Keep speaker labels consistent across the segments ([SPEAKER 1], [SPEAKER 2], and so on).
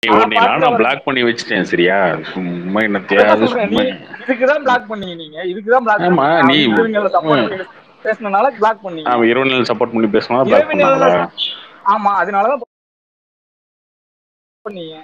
[SPEAKER 1] நான்
[SPEAKER 2] உன்னை
[SPEAKER 1] பார்த்து
[SPEAKER 2] நானும்
[SPEAKER 1] அவரை
[SPEAKER 2] பிளாக் பண்ணி வச்சுட்டேன் சரியா சும்மா
[SPEAKER 1] அதான்
[SPEAKER 2] என்னத்தையாவது
[SPEAKER 1] சொல்றேன்
[SPEAKER 2] சும்மா
[SPEAKER 1] நீ இதுக்குதான் பிளாக் பண்ணீங்க நீங்க இதுக்குதான் பிளாக்
[SPEAKER 2] ஆமா
[SPEAKER 1] பண்ணீங்க
[SPEAKER 2] நீ
[SPEAKER 1] அவர் இரவினல சப்போர்ட் பண்ணி பேசினனால பிளாக் பண்ணீங்க
[SPEAKER 2] அவன் இரவு சப்போர்ட் பண்ணி பேசினா பிளாக்
[SPEAKER 1] இரவினல
[SPEAKER 2] பண்ணாங்களா
[SPEAKER 1] ஆமா அதனாலதான் பண்ணீங்க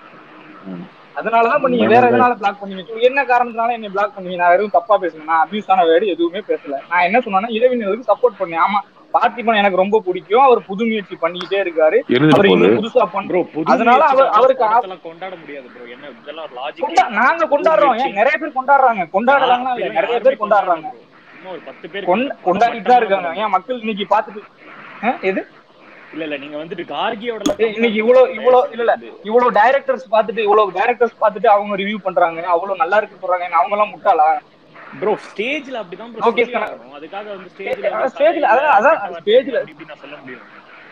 [SPEAKER 2] ம்.
[SPEAKER 1] அதனாலதான் பண்ணீங்க வேற எதனால பிளாக் பண்ணீங்க சொல்லு. என்ன காரணத்தினால என்ன பிளாக் பண்ணீங்க நான் எதுவும் தப்பா பேசுனேன் நான் அபியூஸான வேர்டு எதுவுமே பேசல நான் என்ன சொன்னேன்னா இரவினலுக்கு சப்போர்ட் பண்ணேன் ஆமா பார்த்திபன் எனக்கு ரொம்ப பிடிக்கும் அவர் புது முயற்சி பண்ணிக்கிட்டே இருக்காரு
[SPEAKER 2] இருந்துட்டு
[SPEAKER 1] அவர்
[SPEAKER 2] போகுது
[SPEAKER 1] இன்னும் புதுசா பண்ண
[SPEAKER 3] ப்ரோ புது
[SPEAKER 1] அதனால அவர் அவருக்கு ஆ-
[SPEAKER 3] படத்தெல்லாம் கொண்டாட முடியாது ப்ரோ என்ன இதெல்லாம் லாஜிக்
[SPEAKER 1] கொண்டா- நாங்க கொண்டாடுறோம் ஏன் நிறைய பேர் கொண்டாடுறாங்க கொண்டாடுறாங்கன்னா இல்ல நிறைய பேர் கொண்டாடுறாங்க
[SPEAKER 3] இன்னும் ஒரு பத்து பேர்
[SPEAKER 1] கொண்ட- கொண்டாடிட்டு தான் இருக்காங்க ஏன் மக்கள் இன்னைக்கு பாத்துட்டு ஆ, எது
[SPEAKER 3] இல்ல இல்ல நீங்க வந்துட்டு கார்கியோட
[SPEAKER 1] ஏய், இன்னைக்கு இவ்வளவு இவ்வளவு இல்ல இல்ல இவ்வளவு டைரக்டர்ஸ் பாத்துட்டு இவ்வளவு டைரக்டர்ஸ் பாத்துட்டு அவங்க ரிவ்யூ பண்றாங்க அவ்வளவு நல்லா இருக்கு சொல்றாங்க அவங்க எல்லாம் முட்டாளா
[SPEAKER 3] ப்ரோ ஸ்டேஜ்ல அப்படிதான் ப்ரோ
[SPEAKER 1] Okay,
[SPEAKER 3] சொல்லி
[SPEAKER 1] sir.
[SPEAKER 3] ஆகணும் அதுக்காக வந்து
[SPEAKER 1] ஏ,
[SPEAKER 3] ஸ்டேஜ்ல
[SPEAKER 1] அதான் stage ல, அதான், அதான் stage ல.
[SPEAKER 3] இப்படி நான் சொல்ல முடியும்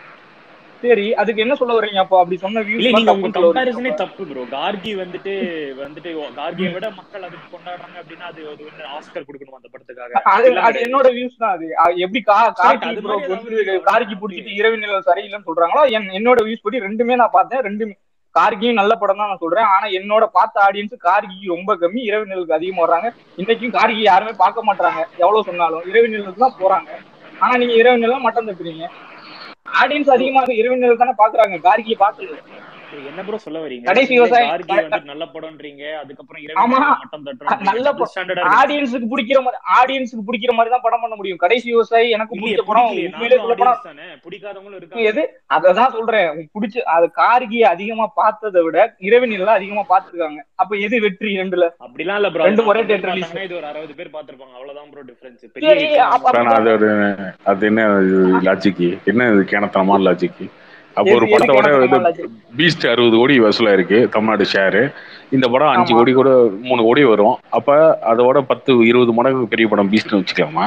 [SPEAKER 1] சரி அதுக்கு என்ன சொல்ல வர்றீங்க அப்போ அப்படி சொன்ன
[SPEAKER 3] இல்ல
[SPEAKER 1] வியூஸ்
[SPEAKER 3] நீங்க உங்க கம்பாரிசனே தப்பு ப்ரோ கார்கி வந்துட்டு வந்துட்டு கார்கியை விட மக்கள் அதுக்கு கொண்டாடுறாங்க அப்படின்னா அது அது வந்து ஆஸ்கர் கொடுக்கணும் அந்த படத்துக்காக
[SPEAKER 1] அது
[SPEAKER 3] அப்படிலாம்
[SPEAKER 1] அது
[SPEAKER 3] கிடையாது.
[SPEAKER 1] என்னோட வியூஸ் தான் அது அது எப்படி கா கார்கி
[SPEAKER 3] அது
[SPEAKER 1] ப்ரோ
[SPEAKER 3] மாதிரி
[SPEAKER 1] வந்து
[SPEAKER 3] ஏதாவது
[SPEAKER 1] கார்கி பிடிச்சிட்டு இரவு நிலை சரியில்லைன்னு சொல்றாங்களோ என் என்னோட வியூஸ் படி ரெண்டுமே நான் பார்த்தேன் ரெண்டுமே கார்கியும் நல்ல படம் தான் நான் சொல்றேன் ஆனா என்னோட பார்த்த ஆடியன்ஸ் கார்கிக்கு ரொம்ப கம்மி இரவு நிலவுக்கு அதிகமா வர்றாங்க இன்னைக்கும் கார்கி யாருமே பார்க்க மாட்டாங்க எவ்வளவு சொன்னாலும் இரவு நிலவுக்கு தான் போறாங்க ஆனா நீங்க இரவு நிலம் மட்டம் தட்டுறீங்க ஆடியன்ஸ் அதிகமா இரவு நிலம் தானே பாக்குறாங்க கார்கியை பார்க்கல
[SPEAKER 3] இது என்ன ப்ரோ சொல்ல வரீங்க
[SPEAKER 1] கடைசி விவசாயி-
[SPEAKER 3] கார்கி வந்து நல்ல படம்ன்றீங்க அதுக்கப்புறம்
[SPEAKER 1] ஆமா.
[SPEAKER 3] இரவு மட்டம் தட்டுறோம்
[SPEAKER 1] நல்ல படம்.
[SPEAKER 3] ஸ்டாண்டர்டா
[SPEAKER 1] ஆடியன்ஸுக்கு பிடிக்கிற மாதிரி ஆடியன்ஸுக்கு பிடிக்கிற மாதிரி தான் படம் பண்ண முடியும் கடைசி விவசாயி எனக்கு
[SPEAKER 3] இல்லையே
[SPEAKER 1] பிடிச்ச படம்
[SPEAKER 3] பிடிக்கலையே
[SPEAKER 1] உண்மையிலே சொல்ல படம்
[SPEAKER 3] நானும் தானே பிடிக்காதவங்களும் இருக்காங்க
[SPEAKER 1] எது அததான் சொல்றேன் உனக்கு பிடிச்ச அது கார்கியை அதிகமா பார்த்ததை விட இரவினில அதிகமா பார்த்திருக்காங்க அப்ப எது வெற்றி ரெண்டுல
[SPEAKER 3] அப்படிலாம் இல்ல ப்ரோ
[SPEAKER 1] ரெண்டும் ஒரே theatre release.
[SPEAKER 3] இது ஒரு அறுபது பேர் பாத்திருப்பாங்க அவ்வளவுதான் ப்ரோ டிஃபரன்ஸ்
[SPEAKER 1] சரி,
[SPEAKER 3] பெரிய
[SPEAKER 1] அப்ப-
[SPEAKER 2] ஆனா அது ஒரு அது என்ன லாஜிக்கு என்ன இது கேனத்தனமான லாஜிக்கு அப்போ ஒரு
[SPEAKER 1] எது- எது
[SPEAKER 2] படத்தோட
[SPEAKER 1] கேனத்தனமான logic?
[SPEAKER 2] பீஸ்ட் அறுபது கோடி வசூலா இருக்கு தமிழ்நாடு ஷேரு இந்த படம் அஞ்சு
[SPEAKER 1] ஆமா.
[SPEAKER 2] கோடி கூட மூணு கோடி வரும் அப்ப அதோட பத்து இருபது மடங்கு பெரிய படம் பீஸ்ட்னு வச்சுக்கலாமா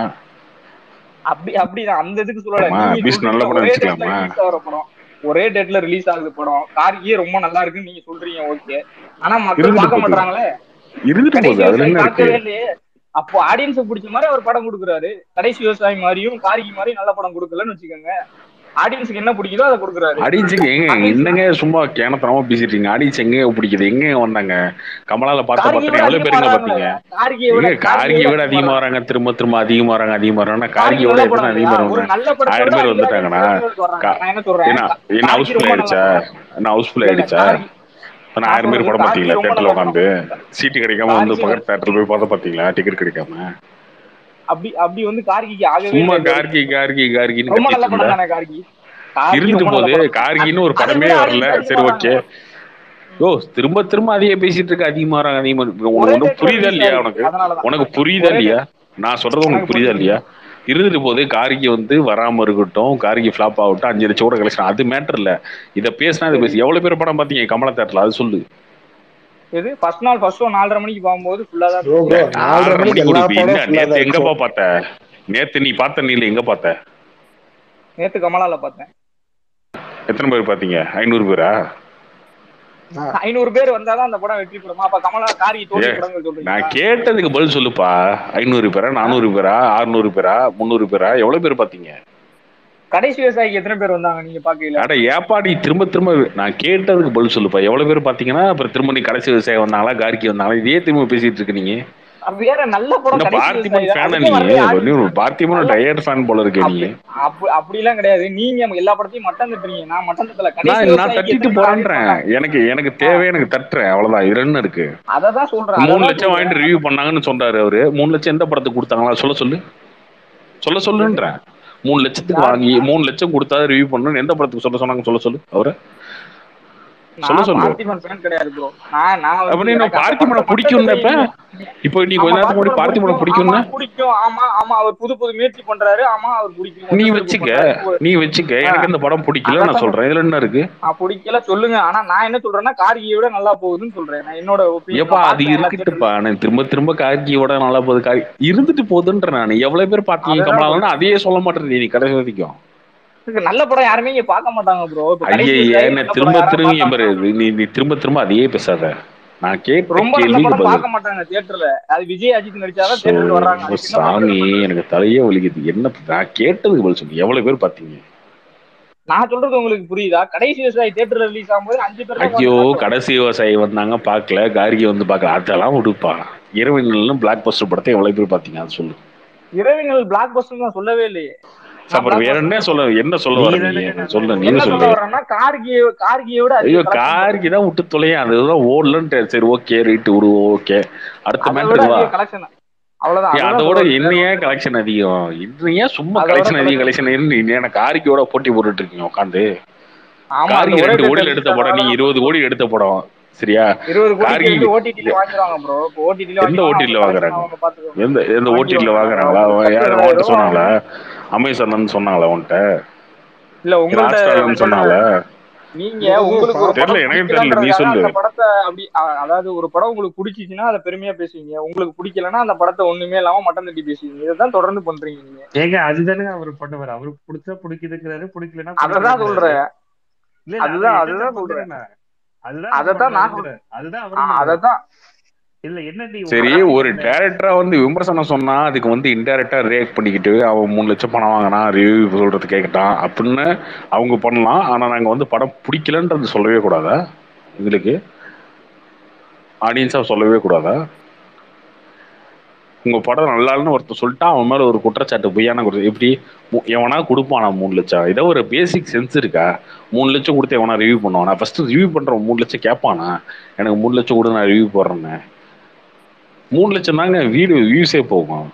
[SPEAKER 1] அப்படி அப்படிதான் அந்த இதுக்கு சொல்லல
[SPEAKER 2] ஆமா,
[SPEAKER 1] நீங்க
[SPEAKER 2] beast நல்ல
[SPEAKER 1] சொல்றீங்க,
[SPEAKER 2] படம்
[SPEAKER 1] ஒரே
[SPEAKER 2] வச்சுக்கலாமா?
[SPEAKER 1] டேட்ல ரிலீஸ் ஆகிற படம் ஒரே டேட்ல ரிலீஸ் ஆகுது படம் கார்கியே ரொம்ப நல்லா இருக்குன்னு நீங்க சொல்றீங்க ஓகே ஆனா மக்கள்
[SPEAKER 2] இருந்துட்டு
[SPEAKER 1] பார்க்க
[SPEAKER 2] போகுது.
[SPEAKER 1] மாட்டாங்களே
[SPEAKER 2] இருந்துட்டு
[SPEAKER 1] கடைசி
[SPEAKER 2] போகுது அதுல
[SPEAKER 1] விவசாயி
[SPEAKER 2] என்ன இருக்கு
[SPEAKER 1] பார்க்கவே இல்லையே அப்போ ஆடியன்ஸுக்கு பிடிச்ச மாதிரி அவர் படம் கொடுக்குறாரு கடைசி விவசாயி மாதிரியும் கார்கி மாதிரியும் நல்ல படம் கொடுக்கலன்னு வச்சுக்கோங்க ஆடியன்ஸுக்கு என்ன பிடிக்குதோ அதை கொடுக்குறாரு
[SPEAKER 2] ஆடியன்ஸுக்கு எங்க என்னங்க சும்மா கேனத்தனமா பேசிட்டு இருக்கீங்க ஆடியன்ஸ் எங்க பிடிக்குது எங்க வந்தாங்க கமலால பார்த்த
[SPEAKER 1] கார்கியை
[SPEAKER 2] பத்திரம்
[SPEAKER 1] விட
[SPEAKER 2] எவ்வளவு
[SPEAKER 1] அதிகமா
[SPEAKER 2] பேருங்க
[SPEAKER 1] வராங்களே.
[SPEAKER 2] பாத்தீங்க
[SPEAKER 1] கார்கியை விட
[SPEAKER 2] எங்க கார்கியை விட அதிகமா வராங்க திரும்ப திரும்ப அதிகமா வராங்க அதிகமா வராங்க கார்கியோட
[SPEAKER 1] நல்ல
[SPEAKER 2] எத்தனை
[SPEAKER 1] படம்
[SPEAKER 2] அதிகமா
[SPEAKER 1] இல்லையா? ஒரு
[SPEAKER 2] வராங்க
[SPEAKER 1] நல்ல படத்தை
[SPEAKER 2] ஆயிரம்
[SPEAKER 1] விட
[SPEAKER 2] பேர்
[SPEAKER 1] அதிக
[SPEAKER 2] வந்துட்டாங்கண்ணா.
[SPEAKER 1] பேர் வர்றாங்க.
[SPEAKER 2] கா-
[SPEAKER 1] நான் என்ன சொல்றேன்
[SPEAKER 2] என்ன என்ன
[SPEAKER 1] கார்கி
[SPEAKER 2] ஹவுஸ்ஃபுல்
[SPEAKER 1] ரொம்ப
[SPEAKER 2] ஆயிடுச்சா
[SPEAKER 1] நல்லா
[SPEAKER 2] என்ன ஹவுஸ்ஃபுல்
[SPEAKER 1] இல்ல,
[SPEAKER 2] ஆயிடுச்சா
[SPEAKER 1] கார்கி-
[SPEAKER 2] நான் ஆயிரம் பேர் படம்
[SPEAKER 1] கார்கி
[SPEAKER 2] பாத்தீங்களா
[SPEAKER 1] ரொம்ப
[SPEAKER 2] தேட்டர்ல
[SPEAKER 1] நல்ல
[SPEAKER 2] உட்காந்து சீட்டு கிடைக்காம வந்து
[SPEAKER 1] கார்கி
[SPEAKER 2] பக்கத்து தேட்டர்ல போய் பார்த்து பாத்தீங்களா டிக்கெட் கிடைக்காம
[SPEAKER 1] அப்படி அப்படி வந்து கார்கிக்கு ஆகவே
[SPEAKER 2] சும்மா
[SPEAKER 1] இல்லை.
[SPEAKER 2] கார்கி கார்கி கார்கின்னு
[SPEAKER 1] ரொம்ப நல்ல
[SPEAKER 2] கத்திட்டு
[SPEAKER 1] படம்
[SPEAKER 2] இருந்தா
[SPEAKER 1] தானே கார்கி கார்கி
[SPEAKER 2] இருந்துட்டு
[SPEAKER 1] ரொம்ப நல்ல
[SPEAKER 2] போகுது
[SPEAKER 1] படம்.
[SPEAKER 2] கார்கின்னு ஒரு
[SPEAKER 1] அதை
[SPEAKER 2] படமே
[SPEAKER 1] விட
[SPEAKER 2] வரல
[SPEAKER 1] audience
[SPEAKER 2] சரி
[SPEAKER 1] அதிகமா
[SPEAKER 2] ஓகே ஓ திரும்ப திரும்ப அதையே பேசிட்டு இருக்க அதிகமா வராங்க அதிகமா இருக்கு. உனக்கு
[SPEAKER 1] ஒரே
[SPEAKER 2] ஒன்றும்
[SPEAKER 1] theatre
[SPEAKER 2] புரியுதா
[SPEAKER 1] release
[SPEAKER 2] இல்லையா
[SPEAKER 1] ஆயிருக்கு.
[SPEAKER 2] உனக்கு
[SPEAKER 1] அதனாலதான்.
[SPEAKER 2] உனக்கு புரியுதா
[SPEAKER 1] ஒரே
[SPEAKER 2] இல்லையா நான் சொல்றது உனக்கு
[SPEAKER 1] எனக்கு
[SPEAKER 2] புரியுதா
[SPEAKER 1] புரியுது.
[SPEAKER 2] இல்லையா இருந்துட்டு போது கார்கி வந்து வராம இருக்கட்டும் கார்கி ஃபிளாப் ஆகட்டும் அஞ்சு லட்சம் கூட கலெக்ஷன் அது மேட்டர் இல்ல இத பேசினா இதை பேசி எவ்வளவு பேர் படம் பாத்தீங்க கமலா தேட்டர்ல அது சொல்லு
[SPEAKER 1] எது ஃபர்ஸ்ட் நாள் ஃபர்ஸ்ட் ஷோ நாலரை மணிக்கு போகும்போது ஃபுல்லா தான்
[SPEAKER 4] ப்ரோ ப்ரோ நாலரை
[SPEAKER 2] ஆறரை
[SPEAKER 4] மணிக்கு
[SPEAKER 2] மணிக்கு
[SPEAKER 4] எல்லா
[SPEAKER 2] ஒரு என்ன
[SPEAKER 4] படம்
[SPEAKER 2] நேத்து எங்கப்பா பார்த்த நேத்து நீ பார்த்த நீல எங்க பார்த்த
[SPEAKER 1] நேத்து கமலால பார்த்தேன்
[SPEAKER 2] எத்தனை பேர் பாத்தீங்க ஐநூறு பேரா
[SPEAKER 1] ஐநூறு பேர் வந்தாதான் அந்த படம் வெற்றி பெறுமா அப்ப கமலா கார்கி தோல்வி
[SPEAKER 2] ஏ,
[SPEAKER 1] படங்கள் சொல்றீங்க
[SPEAKER 2] நான் கேட்டதுக்கு பதில் சொல்லுப்பா ஐநூறு பேரா நானூறு பேரா அறுநூறு பேரா முந்நூறு பேரா எவ்வளவு பேர் பாத்தீங்க
[SPEAKER 1] கடைசி விவசாயிக்கு எத்தனை பேர் வந்தாங்க நீங்க பாக்கல
[SPEAKER 2] அட ஏப்பா நீ திரும்ப திரும்ப நான் கேட்டதுக்கு பதில் சொல்லுப்பா எவ்வளவு பேர் பாத்தீங்கன்னா அப்புறம் திரும்ப நீ கடைசி விவசாயம் வந்தாங்களா கார்கி வந்தாங்களா இதே திரும்ப பேசிட்டு இருக்க நீங்க
[SPEAKER 1] வேற நல்ல படம்
[SPEAKER 2] என்ன
[SPEAKER 1] கடைசி
[SPEAKER 2] பார்த்திபன்
[SPEAKER 1] விவசாயி தான்.
[SPEAKER 2] ஃபேனா
[SPEAKER 1] அதுக்கே
[SPEAKER 2] நீ
[SPEAKER 1] வரலையே ஆடி-
[SPEAKER 2] நீ ஒரு பார்த்திபன் டயர் ஃபேன் போல இருக்க நீ
[SPEAKER 1] அப்படி- அப்படி அப்படிலாம் கிடையாது நீங்க எல்லா படத்தையும் மட்டம் தட்டுறீங்க நான் மட்டம் தட்டல கடைசி
[SPEAKER 2] நான் நான்
[SPEAKER 1] விவசாயிக்கு
[SPEAKER 2] தட்டிட்டு
[SPEAKER 1] எத்தனை பேர்
[SPEAKER 2] போறேன்றேன்
[SPEAKER 1] ஆடி
[SPEAKER 2] எனக்கு எனக்கு தேவை எனக்கு தட்டுறேன் அவ்வளவுதான் இது என்ன இருக்கு
[SPEAKER 1] அததான் சொல்றேன்
[SPEAKER 2] மூணு
[SPEAKER 1] அததான்
[SPEAKER 2] லட்சம் வாங்கிட்டு ரிவ்யூ பண்ணாங்கன்னு சொல்றாரு அவரு மூணு லட்சம் எந்த படத்துக்கு கொடுத்தாங்களா சொல்ல சொல்லு சொல்ல சொல்லுன்றேன் மூணு லட்சத்துக்கு வாங்கி மூணு லட்சம் கொடுத்தா ரிவ்யூ பண்ணணும் எந்த படத்துக்கு சொல்ல சொன்னாங்க சொல்ல சொல்லு அவரு சொல்ல
[SPEAKER 1] நான்
[SPEAKER 2] சொல்லு.
[SPEAKER 1] பார்த்திபன் fan கிடையாது bro. நான் நான் வந்து
[SPEAKER 2] அப்ப நீ
[SPEAKER 1] எனக்கு அந்த
[SPEAKER 2] பார்த்திபனை
[SPEAKER 1] படத்தை
[SPEAKER 2] பிடிக்கும்ல இப்ப
[SPEAKER 1] மட்டும்
[SPEAKER 2] இப்போ நீ
[SPEAKER 1] ஆமா,
[SPEAKER 2] கொஞ்ச நேரத்துக்கு முன்னாடி பார்த்திபனை பிடிக்கும்னா
[SPEAKER 1] ஆமா, பிடிக்கும் ஆமா ஆமா அவர் புது புது முயற்சி பண்றாரு ஆமா அவர் பிடிக்கும்
[SPEAKER 2] நீ
[SPEAKER 1] ஒருத்தருக்கு
[SPEAKER 2] வச்சுக்க
[SPEAKER 1] பண்றாரு.
[SPEAKER 2] நீ வச்சுக்க எனக்கு இந்த படம் பிடிக்கல நான்
[SPEAKER 1] அதான்
[SPEAKER 2] சொல்றேன் இதுல என்ன இருக்கு
[SPEAKER 1] நான் பிடிக்கல சொல்லுங்க ஆனா நான் என்ன சொல்றேன்னா கார்கியை விட நல்லா போகுதுன்னு சொல்றேன் நான் என்னோட opinion.
[SPEAKER 2] ஏப்பா
[SPEAKER 1] நான்
[SPEAKER 2] அது
[SPEAKER 1] பார்த்தேன் எல்லா
[SPEAKER 2] இருக்கட்டுப்பா நான் திரும்ப திரும்ப கார்கியோட நல்லா போகுது கார்கி இருந்துட்டு போகுதுன்ற நான் எவ்வளவு பேர் பாத்தீங்க
[SPEAKER 1] அதான்
[SPEAKER 2] கமலாலன்னா அதையே சொல்ல மாட்டேன் நீ கடைசி வரைக்கும்
[SPEAKER 1] theater- நல்ல படம் யாருமே இங்க பார்க்க மாட்டாங்க ப்ரோ
[SPEAKER 2] ஐயே என்ன திரும்ப திரும்ப பாரு நீ நீ திரும்ப திரும்ப அதையே பேசாத நான் கேட்ட
[SPEAKER 1] ரொம்ப நல்ல
[SPEAKER 2] கேள்விக்கு
[SPEAKER 1] படம்
[SPEAKER 2] பதில்
[SPEAKER 1] பார்க்க மாட்டாங்க தியேட்டர்ல அது விஜய் அஜித் நடிச்சாதான்
[SPEAKER 2] சோ,
[SPEAKER 1] தியேட்டருக்கு வர்றாங்க அதுக்கு என்ன
[SPEAKER 2] சாமி
[SPEAKER 1] பண்றது?
[SPEAKER 2] எனக்கு தலையே வலிக்குது என்ன நான் கேட்டதுக்கு பதில் சொல்லு எவ்வளவு பேர் பாத்தீங்க
[SPEAKER 1] நான் சொல்றது உங்களுக்கு புரியுதா கடைசி விவசாயி தியேட்டர் ரிலீஸ் ஆகும்போது அஞ்சு பேர் தான்
[SPEAKER 2] ஐயோ
[SPEAKER 1] உட்கார்ந்து பார்த்தோம்.
[SPEAKER 2] கடைசி விவசாயி வந்தாங்க பார்க்கல கார்கி வந்து பார்க்கல அதெல்லாம் விடுப்பா இரவினல்னு பிளாக் பஸ்டர் படத்தை எவ்வளவு பேர் பாத்தீங்க அது சொல்லு
[SPEAKER 1] இரவினல் பிளாக் பஸ்டர் நான் சொல்லவே இல்லையே நான்
[SPEAKER 2] அப்புறம் வேற
[SPEAKER 1] blockbuster
[SPEAKER 2] என்ன சொல்ல என்ன சொல்ல
[SPEAKER 4] நீ
[SPEAKER 2] வர
[SPEAKER 4] தானே
[SPEAKER 2] நீ
[SPEAKER 4] சொன்ன.
[SPEAKER 2] சொல்லு நீ
[SPEAKER 1] என்ன சொல்ல
[SPEAKER 2] சொல்லு
[SPEAKER 1] வர்றேன்னா கார்கியை கார்கியை விட
[SPEAKER 2] ஐயோ
[SPEAKER 1] அதிக collection
[SPEAKER 2] கார்கி தான் விட்டு தொலையா அதுதான் ஓடலன்ட்டு சரி ஓகே ரைட் விடு ஓகே அடுத்த
[SPEAKER 1] அதை விட
[SPEAKER 2] மேட்ரு வா
[SPEAKER 1] அதிக கலெக்ஷன் அவ்வளவுதான்
[SPEAKER 2] ஏன்
[SPEAKER 1] அதுதான்
[SPEAKER 2] அதோட
[SPEAKER 1] சொல்றேன்.
[SPEAKER 2] என்ன ஏன் கலெக்ஷன் அதிகம் இன்னும் ஏன் சும்மா
[SPEAKER 1] அதோட
[SPEAKER 2] கலெக்ஷன் அதிகம்
[SPEAKER 1] collection.
[SPEAKER 2] கலெக்ஷன் இருந்து நீ எனக்கு கார்கியோட போட்டி போட்டுட்டு இருக்கீங்க உட்காந்து
[SPEAKER 1] ஆமா அந்த
[SPEAKER 2] கார்கி
[SPEAKER 1] ஒரே
[SPEAKER 2] ரெண்டு
[SPEAKER 1] theatre
[SPEAKER 2] கோடியில் எடுத்த படம் நீ
[SPEAKER 1] அதனால
[SPEAKER 2] இருபது கோடி எடுத்த படம் சரியா
[SPEAKER 1] இருபது கோடி
[SPEAKER 2] கார்கி-
[SPEAKER 1] வந்து ஓடிடில வாங்கிடுவாங்க ப்ரோ ஓடிடில
[SPEAKER 2] எந்த OTT ல வாங்குறாங்க?
[SPEAKER 1] அவங்க பாத்துக்கோங்க
[SPEAKER 2] எந்த எந்த
[SPEAKER 1] வாங்கிடுவாங்க.
[SPEAKER 2] ஓடிடியில் வாங்குறாங்களா அவன் யார்
[SPEAKER 1] பத்து
[SPEAKER 2] உன்கிட்ட
[SPEAKER 1] ரூபா
[SPEAKER 2] சொன்னாங்களா அமேசான் சொன்னாங்களா உன்கிட்ட
[SPEAKER 1] இல்ல உங்கள்ட்ட
[SPEAKER 2] ஹாட்ஸ்டார்னு சொன்னாங்களா
[SPEAKER 1] நீங்க உங்களுக்கு ஒரு
[SPEAKER 2] தெரியல,
[SPEAKER 1] படம்
[SPEAKER 2] எனக்கு தெரியல, நீ
[SPEAKER 1] பிடிக்கலன்றதுக்காக
[SPEAKER 2] சொல்லு.
[SPEAKER 1] அந்த படத்தை அப்படி அ- அதாவது ஒரு படம் உங்களுக்கு பிடிச்சிச்சுன்னா அதை பெருமையா பேசுவீங்க உங்களுக்கு பிடிக்கலன்னா அந்த படத்தை ஒண்ணுமே இல்லாம மட்டம் தட்டி பேசுவீங்க இதுதான் தொடர்ந்து பண்றீங்க நீங்க
[SPEAKER 4] ஏங்க அதுதானே அவர் பண்ணுவார் அவருக்கு பிடிச்சா பிடிக்குதுங்கிறாரு பிடிக்கலன்னா
[SPEAKER 1] அததான்
[SPEAKER 4] பிடிக்கலங்கிறாரு.
[SPEAKER 1] சொல்றேன்
[SPEAKER 4] இல்ல, இல்ல,
[SPEAKER 1] அதுதான்,
[SPEAKER 4] அவர்
[SPEAKER 1] அதுதான்
[SPEAKER 4] என்னதான்
[SPEAKER 1] சொல்றேன்.
[SPEAKER 4] பண்றாருன்னா, அதுதான்
[SPEAKER 1] அதத்தான் நான்
[SPEAKER 4] பண்றாரு. அதுதான்
[SPEAKER 1] ஆ,
[SPEAKER 4] அவரும் பண்றாரு.
[SPEAKER 1] அதத்தான்
[SPEAKER 4] இல்ல என்ன நீ
[SPEAKER 2] சரி
[SPEAKER 4] உங்க-
[SPEAKER 2] ஒரு டேரக்டரா வந்து விமர்சனம் சொன்னா அதுக்கு வந்து இன்டைரக்டா ரியாக்ட் பண்ணிக்கிட்டு அவன் மூணு லட்சம் பணம் வாங்கினான் ரிவ்யூ சொல்றது கேட்கட்டான் அப்படின்னு அவங்க பண்ணலாம் ஆனா நாங்க வந்து படம் பிடிக்கலன்றது சொல்லவே கூடாதா எங்களுக்கு ஆடியன்ஸா சொல்லவே கூடாதா உங்க படம் நல்லா இல்லைன்னு ஒருத்தர் சொல்லிட்டா அவன் மேல ஒரு குற்றச்சாட்டு பொய்யான குற்ற எப்படி மு- எவனா கொடுப்பானா மூணு லட்சம் ஏதோ ஒரு பேசிக் சென்ஸ் இருக்கா மூணு லட்சம் கொடுத்து எவனா ரிவ்யூ பண்ணுவானா ஃபர்ஸ்ட் ரிவ்யூ பண்றவன் மூணு லட்சம் கேட்பானா எனக்கு மூணு லட்சம் கொடு நான் ரிவ்யூ போடுறேன்னு மூணு லட்சம் தாங்க வீடு வியூஸே போகும்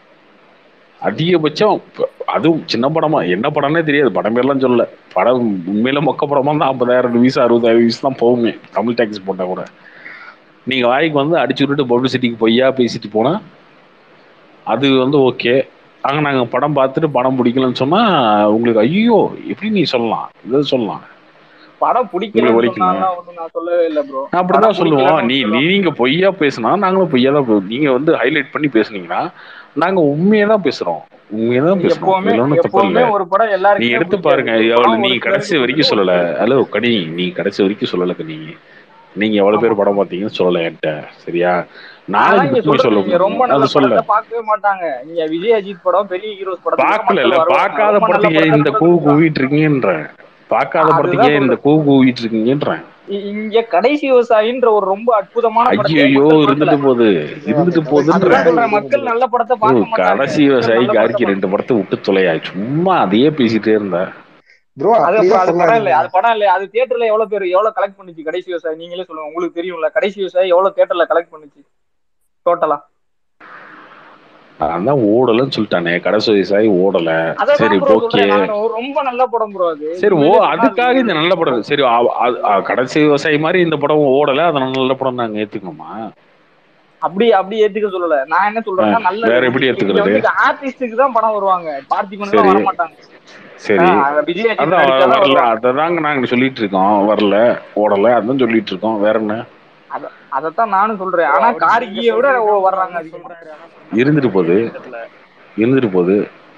[SPEAKER 2] அதிகபட்சம் ப- அதுவும் சின்ன படமா என்ன படம்னே தெரியாது படம் பேர்லாம் சொல்லல படம் உண்மையில மொக்க படமா தான் ஐம்பதாயிரம் வியூஸ் அறுபதாயிரம் வியூஸ் தான் போகுமே தமிழ் டேக்ஸ் போட்டா கூட நீங்க வாய்க்கு வந்து அடிச்சு விட்டுட்டு பப்ளிசிட்டிக்கு பொய்யா பேசிட்டு போனா அது வந்து ஓகே அங்க நாங்க படம் பார்த்துட்டு படம் பிடிக்கலன்னு சொன்னா உங்களுக்கு ஐயோ எப்படி நீ சொல்லலாம் இதை சொல்லலாம்
[SPEAKER 1] படம்
[SPEAKER 2] உங்களுக்கு
[SPEAKER 1] பிடிக்கலன்னு
[SPEAKER 2] வலிக்குமா?
[SPEAKER 1] சொன்னா ஒண்ணும் நான் சொல்லவே இல்ல ப்ரோ
[SPEAKER 2] நான் அப்படிதான்
[SPEAKER 1] படம்
[SPEAKER 2] சொல்லுவோம்
[SPEAKER 1] பிடிக்கலன்னு
[SPEAKER 2] நீ
[SPEAKER 1] சொல்லுவோம்.
[SPEAKER 2] நீங்க பொய்யா பேசினா நாங்களும் பொய்யா தான் பே- நீங்க வந்து ஹைலைட் பண்ணி பேசுனீங்கன்னா நாங்க உண்மையை தான் பேசுறோம் உண்மையை தான் பேசுறோம்
[SPEAKER 1] எப்பவுமே
[SPEAKER 2] இதுல ஒண்ணும் தப்பு இல்ல
[SPEAKER 1] எப்பவுமே ஒரு படம்
[SPEAKER 2] நீ
[SPEAKER 1] எல்லாருக்கும்
[SPEAKER 2] எடுத்து பாருங்க எவ்வளவு நீ கடைசி வரைக்கும் சொல்லல ஹலோ கனி நீ கடைசி வரைக்கும் சொல்லல கனி நீங்க எவ்வளவு பேர் படம் பார்த்தீங்கன்னு சொல்லல என்கிட்ட சரியா நாளைக்கு புக் பண்ணி சொல்ல
[SPEAKER 1] ரொம்ப நல்ல
[SPEAKER 2] அது சொல்ல
[SPEAKER 1] படத்தை பார்க்கவே மாட்டாங்க நீங்க விஜய் அஜித் படம் பெரிய ஹீரோஸ் படம்
[SPEAKER 2] பார்க்கல இல்ல பார்க்காத படத்துக்கு இந்த கூ கூவிட்டு இருக்கீங்கன்ற பார்க்காத
[SPEAKER 1] அதுதான்
[SPEAKER 2] படத்துக்கே இந்த கூ கூவிட்டு இருக்கீங்கன்றேன்
[SPEAKER 1] இங்க கடைசி விவசாயின்ற ஒரு ரொம்ப அற்புதமான படத்தை
[SPEAKER 2] ஐயோ
[SPEAKER 1] மக்கள்
[SPEAKER 2] இருந்துட்டு
[SPEAKER 1] பார்க்கல.
[SPEAKER 2] போகுது இருந்துட்டு
[SPEAKER 1] அதுதான்
[SPEAKER 2] போகுதுன்ற
[SPEAKER 1] சொல்றேன் மக்கள் நல்ல படத்தை
[SPEAKER 2] ஓ,
[SPEAKER 1] பார்க்க மாட்டாங்க
[SPEAKER 2] கடைசி விவசாயி
[SPEAKER 1] நல்ல
[SPEAKER 2] கார்கி
[SPEAKER 1] படத்தை
[SPEAKER 2] ரெண்டு படத்தை விட்டு தொலையா சும்மா அதையே பேசிட்டே இருந்தா
[SPEAKER 5] ப்ரோ
[SPEAKER 1] அது
[SPEAKER 5] அப்படியே
[SPEAKER 1] அது படம் இல்ல
[SPEAKER 5] சொல்லாதீங்க
[SPEAKER 1] அது படம் இல்ல அது தியேட்டர்ல எவ்வளவு பேர் எவ்வளவு கலெக்ட் பண்ணுச்சு கடைசி விவசாயி நீங்களே சொல்லுங்க உங்களுக்கு தெரியும்ல கடைசி விவசாயி எவ்வளவு தியேட்டர்ல கலெக்ட் பண்ணுச்சு டோட்டலா
[SPEAKER 2] நான் தான் ஓடலன்னு சொல்லிட்டானே கடைசி விவசாயி ஓடல
[SPEAKER 1] அதான்
[SPEAKER 2] சரி
[SPEAKER 1] ப்ரோ
[SPEAKER 2] ஓகே
[SPEAKER 1] சொல்றேன் நான் ரொம்ப நல்ல படம் ப்ரோ அது
[SPEAKER 2] சரி ஓ
[SPEAKER 1] உண்மையிலே சொன்னா
[SPEAKER 2] அதுக்காக
[SPEAKER 1] அது-
[SPEAKER 2] இந்த நல்ல படம் சரி அ- அ- அ- கடைசி விவசாயி மாதிரி இந்த படம் ஓடல அதனால நல்ல படம் நாங்க ஏத்துக்கணுமா
[SPEAKER 1] அப்படி அப்படி ஏத்துக்க சொல்லல நான் என்ன சொல்றேன்னா
[SPEAKER 2] ஆ,
[SPEAKER 1] நல்ல
[SPEAKER 2] வேற எப்படி ஏத்துக்கிறது?
[SPEAKER 1] ஆர்டிஸ்டுக்கு தான் படம் வருவாங்க பார்த்திபன்
[SPEAKER 2] சரி.
[SPEAKER 1] வர மாட்டாங்க
[SPEAKER 2] சரி
[SPEAKER 1] ஆ, விஜய் அஜித்
[SPEAKER 2] அதான்
[SPEAKER 1] நடிச்சாதான்
[SPEAKER 2] வரல
[SPEAKER 1] வருவாங்க.
[SPEAKER 2] அததாங்க நாங்க சொல்லிட்டு இருக்கோம் வரல ஓடல அதான் சொல்லிட்டு இருக்கோம் வேற என்ன
[SPEAKER 1] அத- அதத்தான் நானும் சொல்றேன் ஆனா
[SPEAKER 3] அவரு
[SPEAKER 1] கார்கியை
[SPEAKER 3] நீங்க
[SPEAKER 1] விட
[SPEAKER 3] சொல்றீங்க,
[SPEAKER 1] ஓ- வர்றாங்க
[SPEAKER 3] அவர்
[SPEAKER 1] அதிகமா.
[SPEAKER 3] சொல்றாரு, ஆனா சொன்னா
[SPEAKER 2] இருந்துட்டு போகுது.
[SPEAKER 3] தெரியல.
[SPEAKER 2] இருந்துட்டு போகுது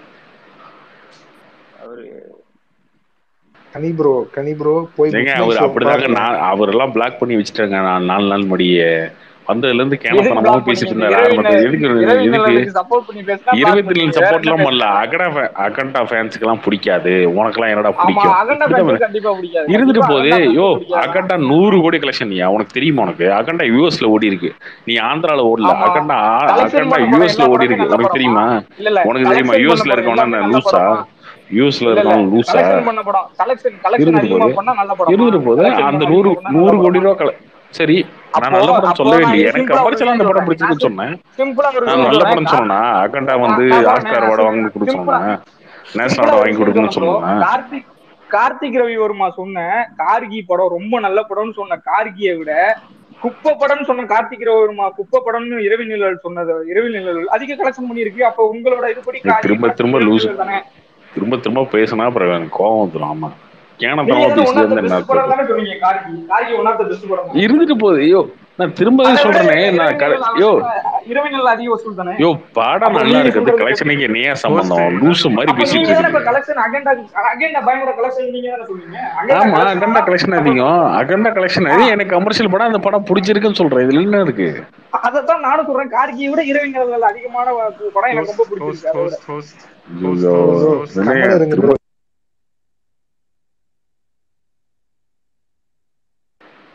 [SPEAKER 3] அவரு
[SPEAKER 5] கனி ப்ரோ கனி ப்ரோ போய்
[SPEAKER 2] ஏங்க
[SPEAKER 5] Book My
[SPEAKER 2] அவர்
[SPEAKER 5] Show
[SPEAKER 2] அப்படிதாங்க
[SPEAKER 5] பாருங்க.
[SPEAKER 2] நான் அவரெல்லாம் பிளாக் பண்ணி வச்சுட்டாங்க நான் நாலு நாள் முடியே வந்ததுல இருந்து
[SPEAKER 1] எதுக்கு
[SPEAKER 2] கேனத்தனமா
[SPEAKER 1] block
[SPEAKER 2] பேசிட்டு
[SPEAKER 1] பண்ணீங்க?
[SPEAKER 2] இருந்தாரு ஆரம்பத்துல எதுக்கு
[SPEAKER 1] இரவினல்
[SPEAKER 2] எதுக்கு
[SPEAKER 1] இரவினலுக்கு support பண்ணி பேசினா block
[SPEAKER 2] இருபத்தி
[SPEAKER 1] பண்ணீங்க.
[SPEAKER 2] நாலு
[SPEAKER 1] வேற
[SPEAKER 2] சப்போர்ட் எல்லாம்
[SPEAKER 1] என்ன
[SPEAKER 2] பண்ணல அகண்டா fa- அகண்டா ஃபேன்ஸுக்கு எல்லாம் பிடிக்காது உனக்கெல்லாம் என்னடா
[SPEAKER 1] ஆமா
[SPEAKER 2] பிடிக்கும்
[SPEAKER 1] அகண்டா
[SPEAKER 2] இப்படிதான்
[SPEAKER 1] fans கண்டிப்பா பிடிக்காது
[SPEAKER 2] இருந்துட்டு
[SPEAKER 1] கண்டிப்பா
[SPEAKER 2] போகுது
[SPEAKER 1] அகண்டா fans
[SPEAKER 2] யோ
[SPEAKER 1] பிடிக்காது.
[SPEAKER 2] அகண்டா நூறு கோடி கலெக்ஷன் நீ உனக்கு தெரியுமா உனக்கு அகண்டா யூஎஸ்ல ஓடி இருக்கு நீ ஆந்திரால ஓடல
[SPEAKER 1] ஆமா.
[SPEAKER 2] அகண்டா
[SPEAKER 1] Collection
[SPEAKER 2] அகண்டா
[SPEAKER 1] பண்ண
[SPEAKER 2] யூஎஸ்ல
[SPEAKER 1] படம்
[SPEAKER 2] ஓடி
[SPEAKER 1] எல்லாமே
[SPEAKER 2] இருக்கு
[SPEAKER 1] நல்ல
[SPEAKER 2] உனக்கு தெரியுமா
[SPEAKER 1] இல்ல இல்ல
[SPEAKER 2] உனக்கு தெரியுமா
[SPEAKER 1] collection
[SPEAKER 2] யூஎஸ்ல
[SPEAKER 1] பண்ண படம்
[SPEAKER 2] இருக்கவனா
[SPEAKER 1] எல்லாமே நல்ல
[SPEAKER 2] லூசா
[SPEAKER 1] படமா?
[SPEAKER 2] யூஎஸ்ல
[SPEAKER 1] இல்ல இல்ல
[SPEAKER 2] இருக்கவன் லூசா
[SPEAKER 1] collection பண்ண படம் collection collection
[SPEAKER 2] இருந்துட்டு
[SPEAKER 1] அதிகமா
[SPEAKER 2] போகுது.
[SPEAKER 1] பண்ணா நல்ல படமா?
[SPEAKER 2] இருந்துட்டு போகுது
[SPEAKER 1] collection
[SPEAKER 2] அந்த
[SPEAKER 1] பண்ண
[SPEAKER 2] நூறு
[SPEAKER 1] அதிகமா பண்ணா
[SPEAKER 2] நூறு
[SPEAKER 1] நல்ல
[SPEAKER 2] கோடி
[SPEAKER 1] படமா?
[SPEAKER 2] ரூபா கல- சரி நான்
[SPEAKER 1] அப்போ-
[SPEAKER 2] நல்ல படம்
[SPEAKER 1] அப்போ
[SPEAKER 2] சொல்லவே
[SPEAKER 1] நான்
[SPEAKER 2] இல்லையே
[SPEAKER 1] இது
[SPEAKER 2] எனக்கு
[SPEAKER 1] simple ஆ ஒரு
[SPEAKER 2] கமர்ஷியலா அந்த
[SPEAKER 1] விஷயம்
[SPEAKER 2] படம்
[SPEAKER 1] சொல்றேன்.
[SPEAKER 2] பிடிச்சிருக்குன்னு சொன்னேன்
[SPEAKER 1] சிம்பிளா ஒரு
[SPEAKER 2] நான்
[SPEAKER 1] விஷயம்
[SPEAKER 2] நல்ல
[SPEAKER 1] சொல்றேன்.
[SPEAKER 2] படம் சொன்னா அகண்டா வந்து
[SPEAKER 1] நான் சொல்றேன்,
[SPEAKER 2] ஆஸ்கார்
[SPEAKER 1] நான்
[SPEAKER 2] அவார்டு வாங்கி
[SPEAKER 1] simple
[SPEAKER 2] கொடுக்க
[SPEAKER 1] simple
[SPEAKER 2] சொன்னேன் நேஷனல்
[SPEAKER 1] சிம்பிளா
[SPEAKER 2] அவார்டு
[SPEAKER 1] ஒரு
[SPEAKER 2] வாங்கி
[SPEAKER 1] விஷயம்
[SPEAKER 2] கொடுக்கணும்னு
[SPEAKER 1] சொல்றேன் bro.
[SPEAKER 2] சொன்னேன்
[SPEAKER 1] கார்த்திக் கார்த்திக் ரவி வர்மா சொன்ன கார்கி படம் ரொம்ப நல்ல படம்னு சொன்ன கார்கியை விட குப்பை படம்னு சொன்ன கார்த்திக் ரவி வர்மா குப்பை படம்னு இரவு நிழல் சொன்னது இரவு நிழல் அதிக கலெக்ஷன் பண்ணிருக்கு அப்ப உங்களோட இதுபடி
[SPEAKER 2] நீ திரும்ப திரும்ப
[SPEAKER 1] இரவு
[SPEAKER 2] லூசு.
[SPEAKER 1] நிழல் தானே
[SPEAKER 2] திரும்ப திரும்ப பேசினா அப்புறம் எனக்கு கோவம் வந்துடும் ஆமா
[SPEAKER 1] நீங்க
[SPEAKER 2] கேனத்தனமா
[SPEAKER 1] தானே ஒன் ஆஃப் த
[SPEAKER 2] பேசிட்டு
[SPEAKER 1] பெஸ்ட் படம்
[SPEAKER 2] என்ன
[SPEAKER 1] தானே சொன்னீங்க Gargi Gargi one of the best படம் தான்.
[SPEAKER 2] இருந்துட்டு போகுது ஐயோ நான் திரும்ப
[SPEAKER 1] அதை விட
[SPEAKER 2] சொல்றேனே
[SPEAKER 1] இரவு
[SPEAKER 2] நான் கட-
[SPEAKER 1] நிழல்
[SPEAKER 2] யோ
[SPEAKER 1] இரவு நிழல் அதிக வசூல் தானே
[SPEAKER 2] யோ படம்
[SPEAKER 1] அப்ப
[SPEAKER 2] நல்லா
[SPEAKER 1] நீங்க
[SPEAKER 2] இருக்குது
[SPEAKER 1] சொல்றது
[SPEAKER 2] கலெக்ஷனுக்கு என்ன ஏன் சம்பந்தம் லூசு மாதிரி
[SPEAKER 1] அப்ப
[SPEAKER 2] பேசிட்டு
[SPEAKER 1] நீங்க தானே இப்ப
[SPEAKER 2] இருக்கு
[SPEAKER 1] கலெக்ஷன் அகெண்டா அகெண்டா பயங்கர கலெக்ஷன் நீங்க தானே சொன்னீங்க Agenda
[SPEAKER 2] ஆமா
[SPEAKER 1] collection
[SPEAKER 2] அகண்டா கலெக்ஷன் அதிகம் அகண்டா கலெக்ஷன் அதிகம் எனக்கு கமர்ஷியல் படம் அந்த படம் பிடிச்சிருக்குன்னு சொல்றேன் இதுல என்ன இருக்கு
[SPEAKER 1] அதத்தான் நானும் சொல்றேன் கார்கியை விட இரவிஞர்கள் அதிகமான படம் எனக்கு ரொம்ப பிடிச்சிருக்கு அதை விட
[SPEAKER 2] ஐயோ,
[SPEAKER 5] Bro,
[SPEAKER 2] என்னைய
[SPEAKER 5] கம்முனு இருங்க
[SPEAKER 2] திரும்ப
[SPEAKER 5] bro.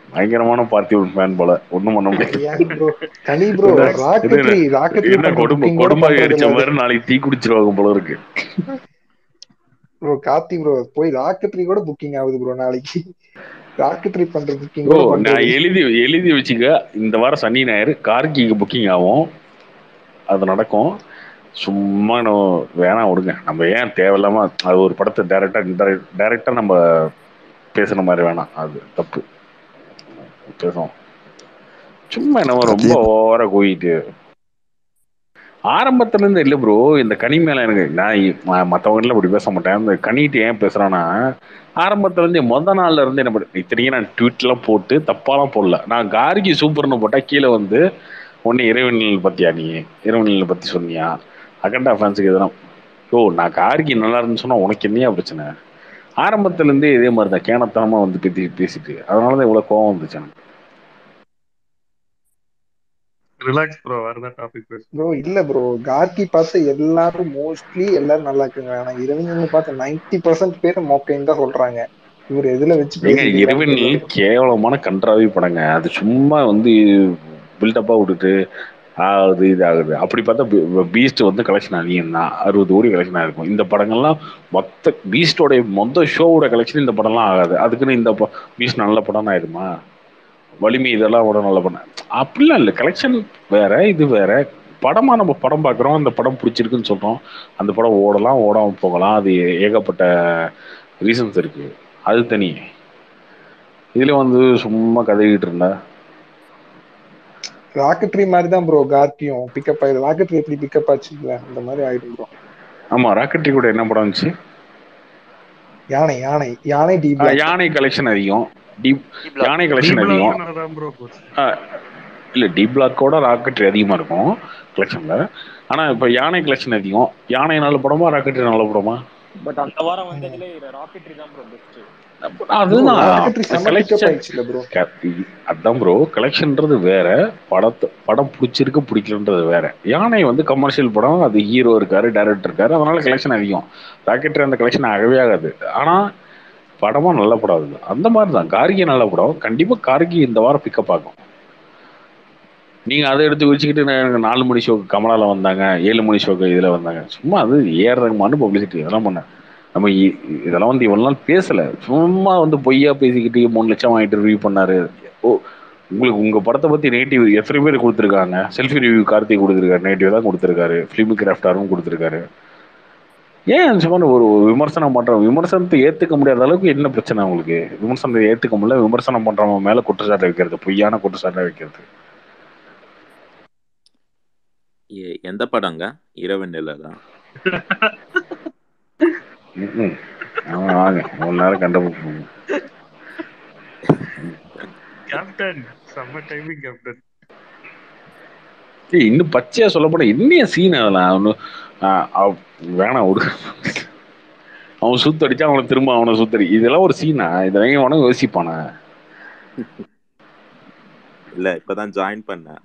[SPEAKER 2] பயங்கரமான பார்த்திபன் ஃபேன் போல ஒண்ணும் பண்ண முடியாது
[SPEAKER 5] ஏன் ப்ரோ கனி ப்ரோ
[SPEAKER 2] என்ன
[SPEAKER 5] ராக்கெட்ரி ராக்கெட்ரி
[SPEAKER 2] என்ன கொடுமை கொடும்பாய் அடிச்ச மாதிரி நாளைக்கு தீ குடிச்சிருவாங்க போல இருக்கு
[SPEAKER 5] ப்ரோ கார்த்தி ப்ரோ போய் ராக்கெட்ரி கூட புக்கிங் ஆகுது ப்ரோ நாளைக்கு ராக்கெட்ரி பண்ற புக்கிங்
[SPEAKER 2] ஓ
[SPEAKER 5] கூட
[SPEAKER 2] நான்
[SPEAKER 5] பண்றது
[SPEAKER 2] எழுதி எழுதி வச்சுக்க இந்த வாரம் சனி ஞாயிறு கார்கிக்கு புக்கிங் ஆகும் அது நடக்கும் சும்மா நம்ம வேணாம் விடுங்க நம்ம ஏன் தேவையில்லாம அது ஒரு படத்தை டைரக்டா டைரக்டா நம்ம பேசுன மாதிரி வேணாம் அது தப்பு பேசுவோம் சும்மா என்னமோ ரொம்ப ஓவரா போயிட்டு ஆரம்பத்துல இருந்து இல்ல ப்ரோ இந்த கனி மேல எனக்கு நான் ம- மத்தவங்க இப்படி பேச மாட்டேன் இந்த கனிட்டு ஏன் பேசுறேன்னா ஆரம்பத்துல இருந்து மொத நாள்ல இருந்து என்ன பண்ண இத்தனைக்கும் நான் ட்வீட் எல்லாம் போட்டு தப்பாலாம் போடல நான் கார்கி சூப்பர்னு போட்டா கீழே வந்து ஒன்னு இறைவனில் பத்தியா நீ இறைவனில் பத்தி சொன்னியா அகண்டா ஃபேன்ஸுக்கு எதனா ஓ நான் கார்கி நல்லா இருந்துன்னு சொன்னா உனக்கு என்னையா பிரச்சனை ஆரம்பத்துல இருந்தே இதே மாதிரி தான் கேனத்தனமா வந்து பேசி பேசிட்டு அதனாலதான் இவ்வளவு கோவம் வந்துச்சு எனக்கு
[SPEAKER 4] ரிலாக்ஸ் ப்ரோ வேற டாபிக் பேசு
[SPEAKER 5] ப்ரோ இல்ல ப்ரோ கார்கி பார்த்து எல்லாரும் மோஸ்ட்லி எல்லாரும் நல்லா இருக்குங்க ஆனா இரவினல் பார்த்து நைன்டி பர்சன்ட் பேர் மொக்கைன்னு தான் சொல்றாங்க இவர் எதுல வச்சு
[SPEAKER 2] ஏங்க
[SPEAKER 5] பேசிட்டு
[SPEAKER 2] இரவினில் கேவலமான கன்றாவி படங்க அது சும்மா வந்து பில்டப்பா விட்டுட்டு ஆகுது இது ஆகுது அப்படி பார்த்தா பீஸ்ட் வந்து கலெக்ஷன் அதிகம் தான் அறுபது கோடி கலெக்ஷன் ஆயிருக்கும் இந்த படங்கள்லாம் மொத்த பீஸ்டோட மொத்த ஷோவோட கலெக்ஷன் இந்த படம்லாம் ஆகாது அதுக்குன்னு இந்த பீஸ்ட் நல்ல படம் ஆயிடுமா வலிமை இதெல்லாம் கூட நல்ல படம் அப்படிலாம் இல்லை கலெக்ஷன் வேற இது வேற படமா நம்ம படம் பார்க்குறோம் அந்த படம் பிடிச்சிருக்குன்னு சொல்றோம் அந்த படம் ஓடலாம் ஓடாம போகலாம் அது ஏகப்பட்ட ரீசன்ஸ் இருக்கு அது தனி இதுல வந்து சும்மா கதைகிட்டு இருந்தா
[SPEAKER 5] ராக்கெட்ரி மாதிரி தான் ப்ரோ கார்கியும் பிக்கப் ஆயிடும் ராக்கெட்ரி எப்படி பிக்கப் ஆச்சுல்ல அந்த மாதிரி ஆயிடும் ப்ரோ
[SPEAKER 2] ஆமா ராக்கெட்ரி கூட என்ன படம் இருந்துச்சு
[SPEAKER 5] யானை யானை யானை டி
[SPEAKER 2] ஆ, யானை கலெக்ஷன் அதிகம் டீப் யானை கலெக்ஷன் அதிகம்
[SPEAKER 4] தான் ப்ரோ போச்சு
[SPEAKER 2] ஆ, இல்ல டி பிளாக்கோட ராக்கெட்ரி அதிகமா இருக்கும் கலெக்ஷன்ல ஆனா இப்ப யானை கலெக்ஷன் அதிகம் யானை நல்ல படமா ராக்கெட்ரி நல்ல படமா
[SPEAKER 3] பட் அந்த வாரம் வந்ததுல ராக்கெட்ரி தான் ப்ரோ பெஸ்ட்
[SPEAKER 2] அதுதான்
[SPEAKER 5] ராக்கெட்ரி செம்ம பிக்கப்
[SPEAKER 2] கலெக்ஷன்
[SPEAKER 5] ஆயிடுச்சுல ப்ரோ
[SPEAKER 2] அதான் ப்ரோ கலெக்ஷன்ன்றது வேற படத்தை படம் பிடிச்சிருக்கு பிடிக்கலன்றது வேற யானை வந்து கமர்ஷியல் படம் அது ஹீரோ இருக்காரு டைரக்டர் இருக்காரு அதனால கலெக்ஷன் அதிகம் ராக்கெட்ரி அந்த கலெக்ஷன் ஆகவே ஆகாது ஆனா படமா நல்ல படம் அது அந்த மாதிரி தான் கார்கி நல்ல படம் கண்டிப்பா கார்கி இந்த வாரம் பிக்கப் ஆகும் நீங்க அதை எடுத்து வச்சுக்கிட்டு நான் எனக்கு நாலு மணி ஷோக்கு கமலால வந்தாங்க ஏழு மணி ஷோக்கு இதுல வந்தாங்க சும்மா அது ஏர் ரகுமானு பப்ளிசிட்டி இதெல்லாம் பண்ண நம்ம இ- இதெல்லாம் வந்து இவ்வளவு நாள் பேசல சும்மா வந்து பொய்யா பேசிக்கிட்டு மூணு லட்சம் வாங்கிட்டு ரிவ்யூ பண்ணாரு ஓ உங்களுக்கு உங்க படத்தை பத்தி நெகட்டிவ் எத்தனை பேர் கொடுத்துருக்காங்க செல்ஃபி ரிவ்யூ கார்த்திக் கொடுத்துருக்காரு நெகட்டிவ் தான் கொடுத்துருக்காரு ஃபிலிம் கிராஃப்டாரும் கொடுத்துருக்காரு ஏன் சும்மா ஒரு ஒரு விமர்சனம் பண்றோம் விமர்சனத்தை ஏத்துக்க முடியாத அளவுக்கு என்ன பிரச்சனை உங்களுக்கு விமர்சனத்தை ஏத்துக்க முடியல விமர்சனம் பண்றவங்க மேல குற்றச்சாட்டு வைக்கிறது பொய்யான குற்றச்சாட்டை வைக்கிறது
[SPEAKER 6] எ- எந்த படங்க இரவு நிலதான்
[SPEAKER 2] ம்ம். ஆமா வாங்க ஒரு நேரம் கண்டுபிடிப்போம்
[SPEAKER 4] கேப்டன் செம்ம டைமிங் கேப்டன்
[SPEAKER 2] ஏய், இன்னும் பச்சையா சொல்ல போனா என்னைய சீன் அதெல்லாம் ஒன்னும் வேணாம் விடு அவன் சுத்தடிச்சா அவனை திரும்ப அவனை சுத்தடி இதெல்லாம் ஒரு சீனா இதெல்லாம் அவனும் யோசிப்பானா
[SPEAKER 6] இல்ல இப்பதான் ஜாயின் பண்ணேன்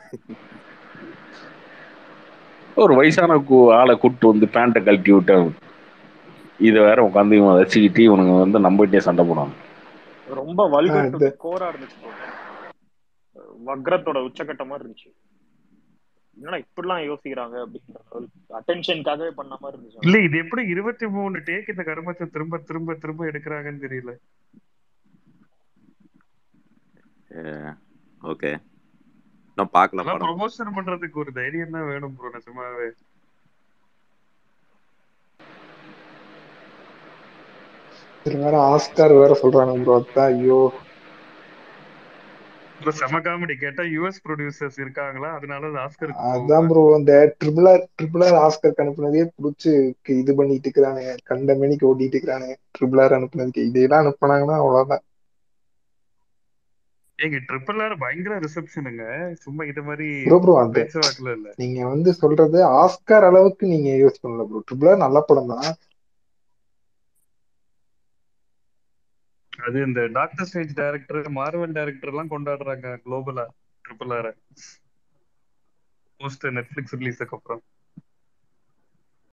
[SPEAKER 2] ஒரு வயசான கு- ஆளை கூப்பிட்டு வந்து பேண்ட்டை கழட்டி விட்டு இதை வேற உட்காந்து இவன் வச்சுக்கிட்டு இவனுங்க வந்து நம்பிட்டே சண்டை போடுவாங்க
[SPEAKER 3] ரொம்ப வல்கர்
[SPEAKER 5] ஆ, இந்த-
[SPEAKER 3] கோரா இருந்துச்சு bro. வக்ரத்தோட உச்சக்கட்ட மாதிரி இருந்துச்சு என்னடா இப்படிலாம் யோசிக்கிறாங்க அப்படின்ற அட்டென்ஷனுக்காகவே பண்ண மாதிரி இருந்துச்சு
[SPEAKER 4] இல்ல இது எப்படி இருபத்தி மூணு டேக் இந்த கருமத்தை திரும்ப திரும்ப திரும்ப எடுக்கிறாங்கன்னு தெரியல
[SPEAKER 6] ஓகே நான் பார்க்கல
[SPEAKER 4] அதெல்லாம்
[SPEAKER 6] படம்
[SPEAKER 4] ப்ரொமோஷன் பண்றதுக்கு ஒரு தைரியம் தான் வேணும் ப்ரோ நிஜமாவே
[SPEAKER 5] இதுல வேற ஆஸ்கார் வேற சொல்றாங்க ப்ரோ அதான் ஐயோ
[SPEAKER 4] இல்ல செம காமெடி கேட்டா யுஎஸ் ப்ரொடியூசர்ஸ் இருக்காங்களா அதனால அது ஆஸ்கருக்கு
[SPEAKER 5] அதான் ப்ரோ இந்த triple R triple R Oscar அனுப்புனதே புடிச்சு கு- இது பண்ணிட்டு இருக்கிறானுங்க கண்ட மணிக்கு ஓட்டிட்டு இருக்கிறானுங்க ட்ரிபிள் ஆர் அனுப்புனதுக்கு இதெல்லாம் அனுப்புனாங்கன்னா அவ்வளவுதான்
[SPEAKER 4] ஏங்க ட்ரிபிள் ஆர் பயங்கர ரிசப்ஷனுங்க சும்மா இது மாதிரி
[SPEAKER 5] ப்ரோ ப்ரோ அந்த
[SPEAKER 4] பேச்சுவாக்குல இல்ல
[SPEAKER 5] நீங்க வந்து சொல்றது ஆஸ்கார் அளவுக்கு நீங்க யூஸ் பண்ணல ப்ரோ ட்ரிபிள் ஆர் நல்ல படம் தான்
[SPEAKER 4] அது இந்த Doctor Strange director Marvel director எல்லாம் கொண்டாடுறாங்க குளோபலா ட்ரிபிள் ஆர் போஸ்ட் நெட்ஃபிளிக்ஸ் ரிலீஸுக்கு அப்புறம்